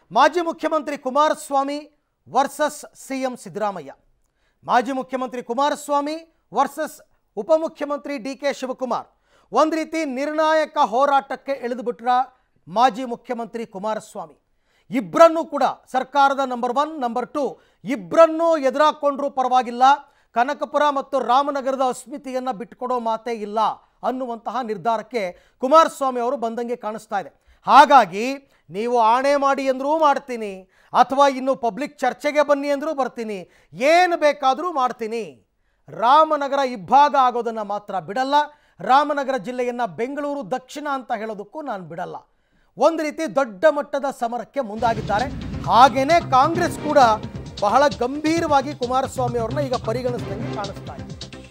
ಮಾಜಿ ಮುಖ್ಯಮಂತ್ರಿ Kumaraswamy versus C M Siddaramaiah ಮಾಜಿ ಮುಖ್ಯಮಂತ್ರಿ ಕುಮಾರಸ್ವಾಮಿ ವರ್ಸಸ್ ಉಪಮುಖ್ಯಮಂತ್ರಿ ಡಿ ಕೆ ಶಿವಕುಮಾರ್ ಒಂದು ರೀತಿ ನಿರ್ಣಾಯಕ ಹೋರಾಟಕ್ಕೆ ಇಳಿದುಬಿಟ್ರ ಮಾಜಿ ಮುಖ್ಯಮಂತ್ರಿ ಕುಮಾರಸ್ವಾಮಿ ಇಬ್ಬರನ್ನೂ ಕೂಡ ಸರ್ಕಾರದ ನಂಬರ್ ಒನ್ ನಂಬರ್ ಟು ಇಬ್ಬರನ್ನೂ ಎದುರಾಕೊಂಡ್ರೂ ಪರವಾಗಿಲ್ಲ ಕನಕಪುರ ಮತ್ತು ರಾಮನಗರದ ಅಸ್ಮಿತೆಯನ್ನು ಬಿಟ್ಕೊಡೋ ಮಾತೇ ಇಲ್ಲ ಅನ್ನುವಂತಹ ನಿರ್ಧಾರಕ್ಕೆ ಕುಮಾರಸ್ವಾಮಿ ಅವರು ಬಂದಂಗೆ ಕಾಣಿಸ್ತಾ ಇದೆ ಹಾಗಾಗಿ ನೀವು ಆಣೆ ಮಾಡಿ ಅಂದರೂ ಮಾಡ್ತೀನಿ ಅಥವಾ ಇನ್ನು ಪಬ್ಲಿಕ್ ಚರ್ಚೆಗೆ ಬನ್ನಿ ಅಂದರೂ ಬರ್ತೀನಿ ಏನು ಬೇಕಾದರೂ ಮಾಡ್ತೀನಿ ರಾಮನಗರ ಇಬ್ಬಾಗ ಆಗೋದನ್ನು ಮಾತ್ರ ಬಿಡಲ್ಲ ರಾಮನಗರ ಜಿಲ್ಲೆಯನ್ನು ಬೆಂಗಳೂರು ದಕ್ಷಿಣ ಅಂತ ಹೇಳೋದಕ್ಕೂ ನಾನು ಬಿಡಲ್ಲ ಒಂದು ರೀತಿ ದೊಡ್ಡ ಮಟ್ಟದ ಸಮರಕ್ಕೆ ಮುಂದಾಗಿದ್ದಾರೆ ಹಾಗೇನೇ ಕಾಂಗ್ರೆಸ್ ಕೂಡ ಬಹಳ ಗಂಭೀರವಾಗಿ ಕುಮಾರಸ್ವಾಮಿ ಅವ್ರನ್ನ ಈಗ ಪರಿಗಣಿಸಿದಂಗೆ ಕಾಣಿಸ್ತಾ ಇದೆ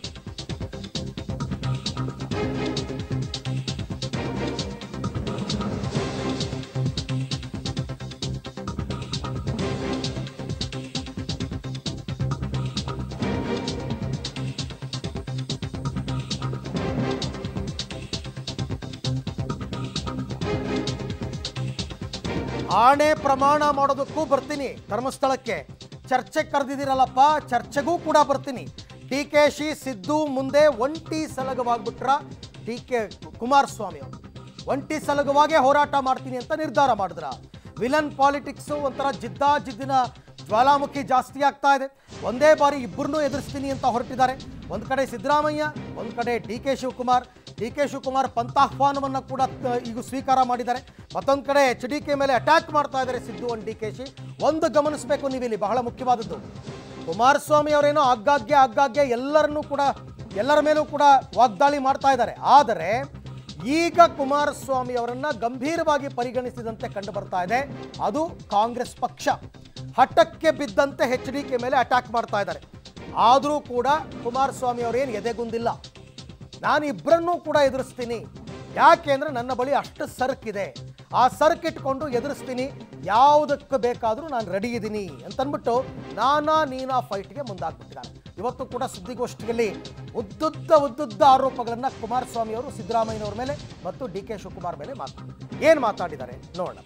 ಆಣೆ ಪ್ರಮಾಣ ಮಾಡೋದಕ್ಕೂ ಬರ್ತೀನಿ ಧರ್ಮಸ್ಥಳಕ್ಕೆ ಚರ್ಚೆ ಕರೆದಿದ್ದೀರಲ್ಲಪ್ಪ ಚರ್ಚೆಗೂ ಕೂಡ ಬರ್ತೀನಿ ಡಿ ಕೆ ಶಿ ಸಿದ್ದು ಮುಂದೆ ಒಂಟಿ ಸಲಗವಾಗ್ಬಿಟ್ರ ಡಿ ಕೆ ಕುಮಾರಸ್ವಾಮಿ ಅವರು ಒಂಟಿ ಸಲಗವಾಗೇ ಹೋರಾಟ ಮಾಡ್ತೀನಿ ಅಂತ ನಿರ್ಧಾರ ಮಾಡಿದ್ರ ವಿಲನ್ ಪಾಲಿಟಿಕ್ಸು ಒಂಥರ ಜಿದ್ದಾಜಿದ್ದಿನ ಜ್ವಾಲಾಮುಖಿ ಜಾಸ್ತಿ ಆಗ್ತಾ ಇದೆ ಒಂದೇ ಬಾರಿ ಇಬ್ಬರನ್ನೂ ಎದುರಿಸ್ತೀನಿ ಅಂತ ಹೊರಟಿದ್ದಾರೆ ಒಂದು ಕಡೆ ಸಿದ್ದರಾಮಯ್ಯ ಒಂದು ಕಡೆ D K Shivakumar D K Shivakumar ಪಂಥಾಹ್ವಾನವನ್ನು ಕೂಡ ತ- ಈಗ ಸ್ವೀಕಾರ ಮಾಡಿದ್ದಾರೆ ಮತ್ತೊಂದು ಕಡೆ ಎಚ್ ಡಿ ಕೆ ಮೇಲೆ ಅಟ್ಯಾಕ್ ಮಾಡ್ತಾ ಇದ್ದಾರೆ ಸಿದ್ದು ಒಂದು ಡಿ ಕೆ ಶಿ ಒಂದು ಗಮನಿಸಬೇಕು ನೀವಿಲ್ಲಿ ಬಹಳ ಮುಖ್ಯವಾದದ್ದು ಕುಮಾರಸ್ವಾಮಿ ಅವರೇನೋ ಆಗಾಗ್ಗೆ ಆಗಾಗ್ಗೆ ಎಲ್ಲರನ್ನೂ ಕೂಡ ಎಲ್ಲರ ಮೇಲೂ ಕೂಡ ವಾಗ್ದಾಳಿ ಮಾಡ್ತಾ ಇದ್ದಾರೆ ಆದರೆ ಈಗ ಕುಮಾರಸ್ವಾಮಿ ಅವರನ್ನ ಗಂಭೀರವಾಗಿ ಪರಿಗಣಿಸಿದಂತೆ ಕಂಡು ಬರ್ತಾ ಇದೆ ಅದು ಕಾಂಗ್ರೆಸ್ ಪಕ್ಷ ಹಠಕ್ಕೆ ಬಿದ್ದಂತೆ ಎಚ್ ಡಿ ಕೆ ಮೇಲೆ ಅಟ್ಯಾಕ್ ಮಾಡ್ತಾ ಇದ್ದಾರೆ ಆದರೂ ಕೂಡ ಕುಮಾರಸ್ವಾಮಿ ಅವರೇನು ಎದೆಗುಂದಿಲ್ಲ ನಾನು ಇಬ್ಬರನ್ನೂ ಕೂಡ ಎದುರಿಸ್ತೀನಿ ಯಾಕೆ ಅಂದರೆ ನನ್ನ ಬಳಿ ಅಷ್ಟು ಸರ್ಕಿದೆ ಆ ಸರ್ಕ್ ಇಟ್ಕೊಂಡು ಎದುರಿಸ್ತೀನಿ ಯಾವುದಕ್ಕೆ ಬೇಕಾದರೂ ನಾನು ರೆಡಿ ಇದ್ದೀನಿ ಅಂತಂದ್ಬಿಟ್ಟು ನಾನಾ ನೀನಾ ಫೈಟ್ಗೆ ಮುಂದಾಗ್ಬಿಟ್ಟಿದ್ದಾರೆ ಇವತ್ತು ಕೂಡ ಸುದ್ದಿಗೋಷ್ಠಿಯಲ್ಲಿ ಉದ್ದುದ್ದ ಉದ್ದುದ್ದ ಆರೋಪಗಳನ್ನು ಕುಮಾರಸ್ವಾಮಿ ಅವರು ಸಿದ್ದರಾಮಯ್ಯನವ್ರ ಮೇಲೆ ಮತ್ತು ಡಿ ಕೆ ಶಿವಕುಮಾರ್ ಮೇಲೆ ಮಾತಾಡಿದ್ದಾರೆ ಏನು ಮಾತಾಡಿದ್ದಾರೆ ನೋಡೋಣ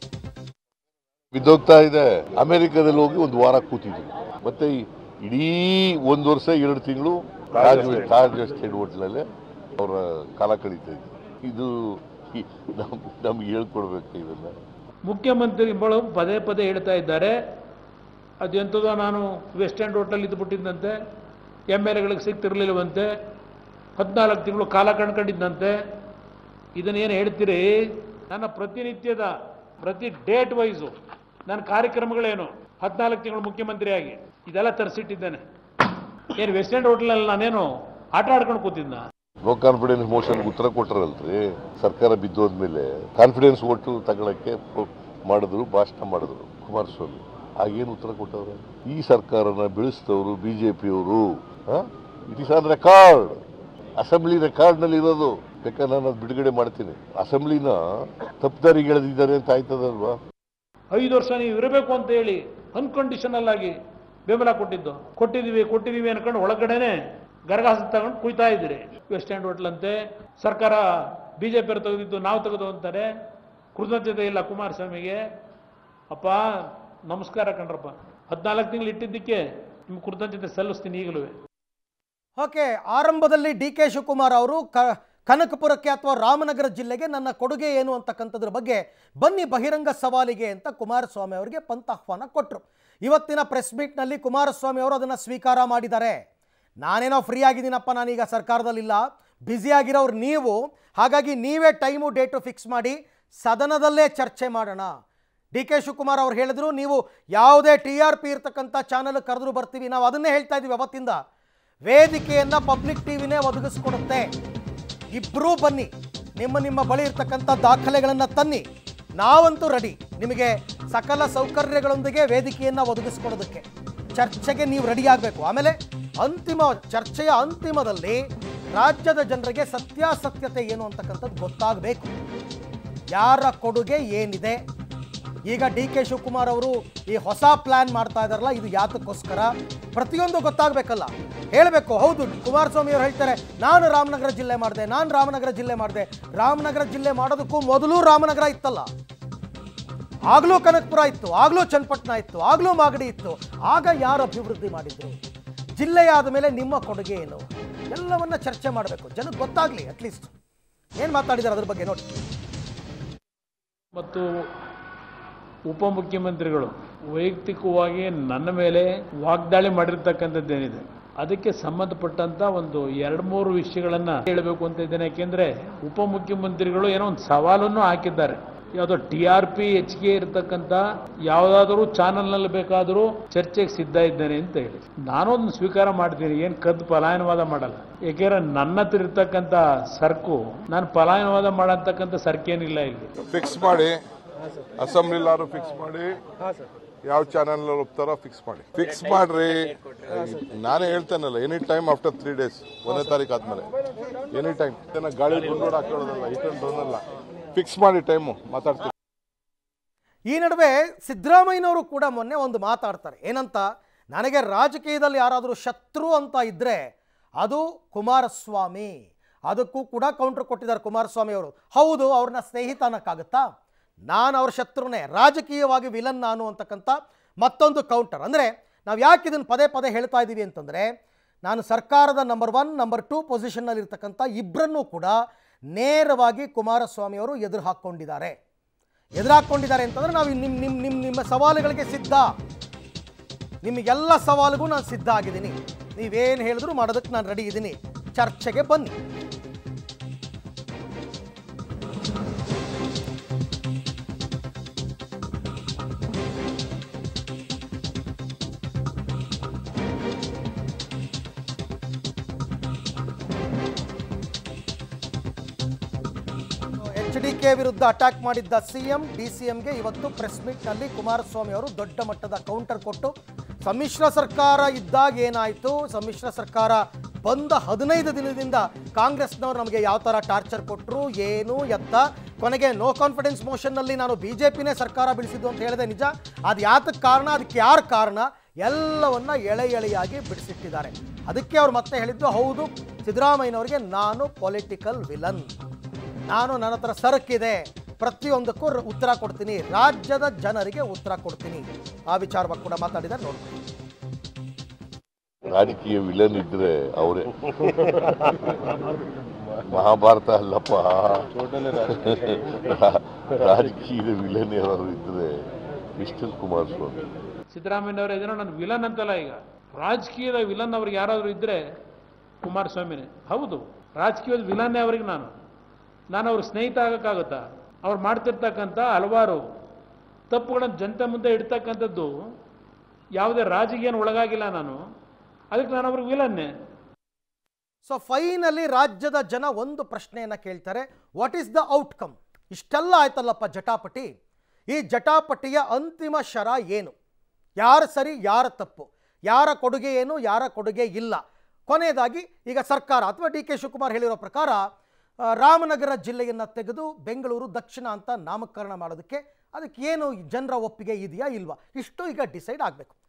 ಬಿದ್ದೋಗ್ತಾ ಇದೆ ಅಮೆರಿಕದಲ್ಲಿ ಹೋಗಿ ಒಂದು ವಾರ ಕೂತಿದ್ವಿ ಮತ್ತೆ ಈ ಇಡೀ ಒಂದು ವರ್ಷ ಎರಡು ತಿಂಗಳು ತಾಜ್ ತಾಜ್ ಸ್ಟೇಟ್ ಹೋಟ್ಲಲ್ಲೇ ಅವರ ಕಾಲ ಕಳೀತಾ ಇದ್ವಿ ಇದು ಈ- ನಮ್ ನಮ್ಗೆ ಹೇಳ್ಕೊಡ್ಬೇಕು ಇದನ್ನ ಮುಖ್ಯಮಂತ್ರಿಗಳು ಪದೇ ಪದೇ ಹೇಳ್ತಾ ಇದ್ದಾರೆ ಅದೆಂಥದೋ ನಾನು ವೆಸ್ಟ್ ಎಂಡ್ ಹೋಟೆಲ್ ಇದ್ದುಬಿಟ್ಟಿದ್ದಂತೆ ಎಮ್ ಎಲ್ ಎಗಳಿಗೆ ಸಿಗ್ತಿರ್ಲಿಲ್ಲವಂತೆ ಹದಿನಾಲ್ಕು ತಿಂಗಳು ಕಾಲ ಕಣ್ಕೊಂಡಿದ್ದಂತೆ ಇದನ್ನೇನು ಹೇಳ್ತೀರಿ ನನ್ನ ಪ್ರತಿನಿತ್ಯದ ಪ್ರತಿ ಡೇಟ್ ವೈಸು ನನ್ನ ಕಾರ್ಯಕ್ರಮಗಳೇನು ಹದಿನಾಲ್ಕು ತಿಂಗಳು ಮುಖ್ಯಮಂತ್ರಿಯಾಗಿ ಇದೆಲ್ಲ ತರಿಸಿಟ್ಟಿದ್ದೇನೆ ಏನು ವೆಸ್ಟ್ ಎಂಡ್ ಹೋಟೆಲಲ್ಲಿ ನಾನೇನು ಆಟ ಆಡ್ಕೊಂಡು ಕೂತಿದ್ನ ನೋ ಕಾನ್ಫಿಡೆನ್ಸ್ ಮೋಷನ್ ಉತ್ತರ ಕೊಟ್ಟರಲ್ರಿ ಸರ್ಕಾರ ಬಿದ್ದೋದ್ಮೇಲೆ ಕಾನ್ಫಿಡೆನ್ಸ್ ಒಟ್ಟು ತಗೊಳಕ್ಕೆ ಪ್ರೋ- ಮಾಡಿದ್ರು ಭಾಷಣ ಮಾಡಿದ್ರು ಕುಮಾರಸ್ವಾಮಿ ಆಗೇನು ಉತ್ತರ ಕೊಟ್ಟವ್ರೆ ಈ ಸರ್ಕಾರನ ಬೆಳೆಸಿದವರು ಬಿಜೆಪಿಯವರು it is on record assembly ರೆಕಾರ್ಡ್ನಲ್ಲಿ ಇರೋದು ಬೇಕಾದ್ರೆ ನಾನು ಅದು ಬಿಡುಗಡೆ ಮಾಡ್ತೀನಿ ಅಸೆಂಬ್ಲಿನ ತಪ್ಪದಾರಿಗೆ ಎಳೆದಿದ್ದಾರೆ ಅಂತ ಆಯ್ತದಲ್ವಾ ಐದು ವರ್ಷ ನೀವು ಇರಬೇಕು ಅಂತ ಹೇಳಿ ಅನ್ಕಂಡೀಷನಲ್ ಆಗಿ ಬೆಂಬಲ ಕೊಟ್ಟಿದ್ದು ಕೊಟ್ಟಿದ್ದೀವಿ ಕೊಟ್ಟಿದ್ದೀವಿ ಅನ್ಕೊಂಡು ಒಳಗಡೆನೆ ಗರಗಾಸ ತಗೊಂಡು ಕುಯ್ತಾ ಇದ್ದೀರಿ ವೆಸ್ಟ್ ಎಂಡ್ ಹೋಟ್ಲ್ ಅಂತೆ ಸರ್ಕಾರ ಬಿ ಜೆ ಪಿಯವರು ತೆಗೆದಿದ್ದು ನಾವು ತೆಗೆದು ಅಂತಾರೆ ಕೃತಜ್ಞತೆ ಇಲ್ಲ ಕುಮಾರಸ್ವಾಮಿಗೆ ಅಪ್ಪ ನಮಸ್ಕಾರ ಕಣ್ರಪ್ಪ ಹದಿನಾಲ್ಕು ತಿಂಗಳು ಇಟ್ಟಿದ್ದಕ್ಕೆ ನಿಮ್ಗೆ ಕೃತಜ್ಞತೆ ಸಲ್ಲಿಸ್ತೀನಿ ಈಗಲೂ ಓಕೆ ಆರಂಭದಲ್ಲಿ ಡಿ ಕೆ ಶಿವಕುಮಾರ್ ಅವರು ಕ ಕನಕಪುರಕ್ಕೆ ಅಥವಾ ರಾಮನಗರ ಜಿಲ್ಲೆಗೆ ನನ್ನ ಕೊಡುಗೆ ಏನು ಅಂತಕ್ಕಂಥದ್ರ ಬಗ್ಗೆ ಬನ್ನಿ ಬಹಿರಂಗ ಸವಾಲಿಗೆ ಅಂತ ಕುಮಾರಸ್ವಾಮಿ ಅವರಿಗೆ ಪಂಥಾಹ್ವಾನ ಕೊಟ್ಟರು ಇವತ್ತಿನ ಪ್ರೆಸ್ ಮೀಟ್ನಲ್ಲಿ ಕುಮಾರಸ್ವಾಮಿ ಅವರು ಅದನ್ನು ಸ್ವೀಕಾರ ಮಾಡಿದ್ದಾರೆ ನಾನೇನೋ ಫ್ರೀ ಆಗಿದ್ದೀನಪ್ಪ ನಾನೀಗ ಸರ್ಕಾರದಲ್ಲಿಲ್ಲ ಬ್ಯುಸಿಯಾಗಿರೋರು ನೀವು ಹಾಗಾಗಿ ನೀವೇ ಟೈಮು ಡೇಟು ಫಿಕ್ಸ್ ಮಾಡಿ ಸದನದಲ್ಲೇ ಚರ್ಚೆ ಮಾಡೋಣ ಡಿ ಕೆ ಶಿವಕುಮಾರ್ ಅವ್ರು ಹೇಳಿದ್ರು ನೀವು ಯಾವುದೇ ಟಿ ಆರ್ ಪಿ ಇರ್ತಕ್ಕಂಥ ಚಾನಲ್ ಕರೆದ್ರು ಬರ್ತೀವಿ ನಾವು ಅದನ್ನೇ ಹೇಳ್ತಾ ಇದ್ದೀವಿ ಅವತ್ತಿಂದ ವೇದಿಕೆಯನ್ನು ಪಬ್ಲಿಕ್ ಟಿವಿನೇ ಒದಗಿಸ್ಕೊಡುತ್ತೆ ಇಬ್ಬರೂ ಬನ್ನಿ ನಿಮ್ಮ ನಿಮ್ಮ ಬಳಿ ಇರ್ತಕ್ಕಂಥ ದಾಖಲೆಗಳನ್ನು ತನ್ನಿ ನಾವಂತೂ ರೆಡಿ ನಿಮಗೆ ಸಕಲ ಸೌಕರ್ಯಗಳೊಂದಿಗೆ ವೇದಿಕೆಯನ್ನು ಒದಗಿಸ್ಕೊಡೋದಕ್ಕೆ ಚರ್ಚೆಗೆ ನೀವು ರೆಡಿ ಆಗಬೇಕು ಆಮೇಲೆ ಅಂತಿಮ ಚರ್ಚೆಯ ಅಂತಿಮದಲ್ಲಿ ರಾಜ್ಯದ ಜನರಿಗೆ ಸತ್ಯಾಸತ್ಯತೆ ಏನು ಅಂತಕ್ಕಂಥದ್ದು ಗೊತ್ತಾಗಬೇಕು ಯಾರ ಕೊಡುಗೆ ಏನಿದೆ ಈಗ ಡಿ ಕೆ ಶಿವಕುಮಾರ್ ಅವರು ಈ ಹೊಸ ಪ್ಲಾನ್ ಮಾಡ್ತಾ ಇದಾರಲ್ಲ ಇದು ಯಾತಕ್ಕೋಸ್ಕರ ಪ್ರತಿಯೊಂದು ಗೊತ್ತಾಗಬೇಕಲ್ಲ ಹೇಳಬೇಕು ಹೌದು ಕುಮಾರಸ್ವಾಮಿ ಅವರು ಹೇಳ್ತಾರೆ ನಾನು ರಾಮನಗರ ಜಿಲ್ಲೆ ಮಾಡಿದೆ ನಾನು ರಾಮನಗರ ಜಿಲ್ಲೆ ಮಾಡಿದೆ ರಾಮನಗರ ಜಿಲ್ಲೆ ಮಾಡೋದಕ್ಕೂ ಮೊದಲು ರಾಮನಗರ ಇತ್ತಲ್ಲ ಆಗಲೂ ಕನಕಪುರ ಇತ್ತು ಆಗಲೂ ಚನ್ನಪಟ್ಟಣ ಇತ್ತು ಆಗಲೂ ಮಾಗಡಿ ಇತ್ತು ಆಗ ಯಾರು ಅಭಿವೃದ್ಧಿ ಮಾಡಿದ್ರು ಜಿಲ್ಲೆಯಾದ ಮೇಲೆ ನಿಮ್ಮ ಕೊಡುಗೆ ಏನು ಎಲ್ಲವನ್ನ ಚರ್ಚೆ ಮಾಡಬೇಕು ಜನಕ್ಕೆ ಗೊತ್ತಾಗ್ಲಿ ಅಟ್ಲೀಸ್ಟ್ ಏನು ಮಾತಾಡಿದ್ದಾರೆ ಅದ್ರ ಬಗ್ಗೆ ನೋಡಿ ಮತ್ತು ಉಪಮುಖ್ಯಮಂತ್ರಿಗಳು ವೈಯಕ್ತಿಕವಾಗಿ ನನ್ನ ಮೇಲೆ ವಾಗ್ದಾಳಿ ಮಾಡಿರ್ತಕ್ಕಂಥದ್ದೇನಿದೆ ಅದಕ್ಕೆ ಸಂಬಂಧಪಟ್ಟಂತ ಒಂದು ಎರಡು ಮೂರು ವಿಷಯಗಳನ್ನ ಹೇಳಬೇಕು ಅಂತ ಇದ್ದೇನೆ ಯಾಕೆಂದ್ರೆ ಉಪಮುಖ್ಯಮಂತ್ರಿಗಳು ಏನೋ ಒಂದು ಸವಾಲನ್ನು ಹಾಕಿದ್ದಾರೆ ಯಾವುದೋ ಟಿ ಆರ್ ಪಿ ಹೆಚ್ಚಿಗೆ ಇರತಕ್ಕಂಥ ಯಾವುದಾದ್ರೂ ಚಾನಲ್ನಲ್ಲಿ ಬೇಕಾದರೂ ಚರ್ಚೆಗೆ ಸಿದ್ಧ ಇದ್ದೇನೆ ಅಂತ ಹೇಳಿ ನಾನೊಂದು ಸ್ವೀಕಾರ ಮಾಡ್ತೀನಿ ಏನು ಕದ್ದು ಪಲಾಯನವಾದ ಮಾಡಲ್ಲ ಯಾಕೆಂದ್ರೆ ನನ್ನ ಹತ್ರ ಇರ್ತಕ್ಕಂಥ ಸರಕು ನಾನು ಪಲಾಯನವಾದ ಮಾಡತಕ್ಕಂಥ ಸರಕೇನಿಲ್ಲ ಇಲ್ಲಿ ಫಿಕ್ಸ್ ಮಾಡಿ ಅಸೆಂಬ್ಲಿಲಾರು ಫಿಕ್ಸ್ ಮಾಡಿ ಯಾವ ಚಾನೆಲ್ ಒಪ್ತಾರೋ ಫಿಕ್ಸ್ ಮಾಡಿ ಫಿಕ್ಸ್ ಮಾಡ್ರಿ ನಾನೇ ಹೇಳ್ತೇನಲ್ಲ any time after three days ಒಂದನೇ ತಾರೀಕು ಆದ್ಮೇಲೆ ಎನಿ ಟೈಮ್ ಗಾಳಿ ಗುಂಡೋಡ್ ಹಾಕೊಳ್ಳೋದಲ್ಲ ಇಷ್ಟೊಂದು ಅಲ್ಲ ಫಿಕ್ಸ್ ಮಾಡಿ ಟೈಮು ಮಾತಾಡ್ತೀನಿ ಈ ನಡುವೆ ಸಿದ್ದರಾಮಯ್ಯನವರು ಕೂಡ ಮೊನ್ನೆ ಒಂದು ಮಾತಾಡ್ತಾರೆ ಏನಂತ ನನಗೆ ರಾಜಕೀಯದಲ್ಲಿ ಯಾರಾದರೂ ಶತ್ರು ಅಂತ ಇದ್ದರೆ ಅದು ಕುಮಾರಸ್ವಾಮಿ ಅದಕ್ಕೂ ಕೂಡ ಕೌಂಟರ್ ಕೊಟ್ಟಿದ್ದಾರೆ ಕುಮಾರಸ್ವಾಮಿ ಅವರು ಹೌದು ಅವ್ರನ್ನ ಸ್ನೇಹಿತ ಅನ್ನೋಕ್ಕಾಗತ್ತಾ ನಾನು ಅವ್ರ ಶತ್ರುನೇ ರಾಜಕೀಯವಾಗಿ ವಿಲನ್ ನಾನು ಅಂತಕ್ಕಂಥ ಮತ್ತೊಂದು ಕೌಂಟರ್ ಅಂದರೆ ನಾವು ಯಾಕೆ ಇದನ್ನು ಪದೇ ಪದೇ ಹೇಳ್ತಾ ಇದ್ದೀವಿ ಅಂತಂದರೆ ನಾನು ಸರ್ಕಾರದ ನಂಬರ್ ಒನ್ ನಂಬರ್ ಟೂ ಪೊಸಿಷನ್ನಲ್ಲಿರ್ತಕ್ಕಂಥ ಇಬ್ಬರನ್ನೂ ಕೂಡ ನೇರವಾಗಿ ಕುಮಾರಸ್ವಾಮಿ ಅವರು ಎದುರು ಹಾಕ್ಕೊಂಡಿದ್ದಾರೆ ಎದುರಾಕೊಂಡಿದ್ದಾರೆ ಅಂತಂದ್ರೆ ನಾವು ನಿಮ್ಮ ನಿಮ್ಮ ನಿಮ್ಮ ನಿಮ್ಮ ಸವಾಲುಗಳಿಗೆ ಸಿದ್ಧ ನಿಮಗೆಲ್ಲ ಸವಾಲಿಗೂ ನಾನು ಸಿದ್ಧ ಆಗಿದ್ದೀನಿ ನೀವೇನು ಹೇಳಿದ್ರು ಮಾಡೋದಕ್ಕೆ ನಾನು ರೆಡಿ ಇದ್ದೀನಿ ಚರ್ಚೆಗೆ ಬನ್ನಿ ಎಚ್ ಡಿ ಕೆ ವಿರುದ್ಧ ಅಟ್ಯಾಕ್ ಮಾಡಿದ್ದ ಸಿಎಂ ಡಿ ಸಿ ಎಂಗೆ ಇವತ್ತು ಪ್ರೆಸ್ ಮೀಟ್ನಲ್ಲಿ ಕುಮಾರಸ್ವಾಮಿ ಅವರು ದೊಡ್ಡ ಮಟ್ಟದ ಕೌಂಟರ್ ಕೊಟ್ಟು ಸಮ್ಮಿಶ್ರ ಸರ್ಕಾರ ಇದ್ದಾಗ ಏನಾಯಿತು ಸಮ್ಮಿಶ್ರ ಸರ್ಕಾರ ಬಂದ ಹದಿನೈದು ದಿನದಿಂದ ಕಾಂಗ್ರೆಸ್ನವ್ರು ನಮಗೆ ಯಾವ ಥರ ಟಾರ್ಚರ್ ಕೊಟ್ಟರು ಏನು ಎತ್ತ ಕೊನೆಗೆ ನೋ ಕಾನ್ಫಿಡೆನ್ಸ್ ಮೋಷನ್ನಲ್ಲಿ ನಾನು ಬಿ ಜೆ ಪಿನೇ ಸರ್ಕಾರ ಬೀಳಿಸಿದ್ದು ಅಂತ ಹೇಳಿದೆ ನಿಜ ಅದು ಯಾತಕ್ಕೆ ಕಾರಣ ಅದಕ್ಕೆ ಯಾರು ಕಾರಣ ಎಲ್ಲವನ್ನ ಎಳೆ ಎಳೆಯಾಗಿ ಬಿಡಿಸಿಟ್ಟಿದ್ದಾರೆ ಅದಕ್ಕೆ ಅವ್ರು ಮತ್ತೆ ಹೇಳಿದ್ದು ಹೌದು ಸಿದ್ದರಾಮಯ್ಯನವರಿಗೆ ನಾನು ಪೊಲಿಟಿಕಲ್ ವಿಲನ್ ನಾನು ನನ್ನ ಹತ್ರ ಸರಕಿದೆ ಪ್ರತಿಯೊಂದಕ್ಕೂ ರ- ಉತ್ತರ ಕೊಡ್ತೀನಿ ರಾಜ್ಯದ ಜನರಿಗೆ ಉತ್ತರ ಕೊಡ್ತೀನಿ ಆ ವಿಚಾರವಾಗಿ ಕೂಡ ಮಾತಾಡಿದ್ದಾರೆ ನೋಡ್ಬೋದು ರಾಜಕೀಯ ವಿಲನ್ ಇದ್ರೆ ಅವರೇ ಮಹಾಭಾರತ ಅಲ್ಲಪ್ಪ ರಾಜಕೀಯದ ವಿಲನ್ ಯಾರು ಇದ್ರೆ ಮಿಸ್ಟರ್ ಕುಮಾರಸ್ವಾಮಿ ಸಿದ್ದರಾಮಯ್ಯನವರ ಎದುರು ನಾನು ವಿಲನ್ ಅಂತಲ್ಲ ಈಗ ರಾಜಕೀಯದ ವಿಲನ್ ಅವ್ರಿಗೆ ಯಾರಾದರೂ ಇದ್ದರೆ ಕುಮಾರಸ್ವಾಮಿನೇ ಹೌದು ರಾಜಕೀಯದ ವಿಲನ್ನೇ ಅವ್ರಿಗೆ ನಾನು ನಾನು ಅವ್ರ ಸ್ನೇಹಿತ ಆಗೋಕ್ಕಾಗುತ್ತಾ ಅವ್ರು ಮಾಡ್ತಿರ್ತಕ್ಕಂಥ ಹಲವಾರು ತಪ್ಪುಗಳನ್ನು ಜನತೆ ಮುಂದೆ ಇಡ್ತಕ್ಕಂಥದ್ದು ಯಾವುದೇ ರಾಜಕೀಯನ ಒಳಗಾಗಿಲ್ಲ ನಾನು ಅದಕ್ಕೆ ನಾನು ಅವ್ರಿಗೆ ವಿಲನ್ನೇ ಸೊ ಫೈನಲಿ ರಾಜ್ಯದ ಜನ ಒಂದು ಪ್ರಶ್ನೆಯನ್ನು ಕೇಳ್ತಾರೆ ವಾಟ್ ಈಸ್ ದ ಔಟ್ಕಮ್ ಇಷ್ಟೆಲ್ಲ ಆಯ್ತಲ್ಲಪ್ಪ ಜಟಾಪಟಿ ಈ ಜಟಾಪಟಿಯ ಅಂತಿಮ ಶರ ಏನು ಯಾರು ಸರಿ ಯಾರ ತಪ್ಪು ಯಾರ ಕೊಡುಗೆ ಏನು ಯಾರ ಕೊಡುಗೆ ಇಲ್ಲ ಕೊನೆಯದಾಗಿ ಈಗ ಸರ್ಕಾರ ಅಥವಾ ಡಿ ಕೆ ಶಿವಕುಮಾರ್ ಹೇಳಿರೋ ಪ್ರಕಾರ ಆ, ರಾಮನಗರ ಜಿಲ್ಲೆಯನ್ನು ತೆಗೆದು ಬೆಂಗಳೂರು ದಕ್ಷಿಣ ಅಂತ ನಾಮಕರಣ ಮಾಡೋದಕ್ಕೆ ಅದಕ್ಕೆ ಏನು ಜನರ ಒಪ್ಪಿಗೆ ಇದೆಯಾ ಇಲ್ವಾ ಇಷ್ಟು ಈಗ ಡಿಸೈಡ್ ಆಗಬೇಕು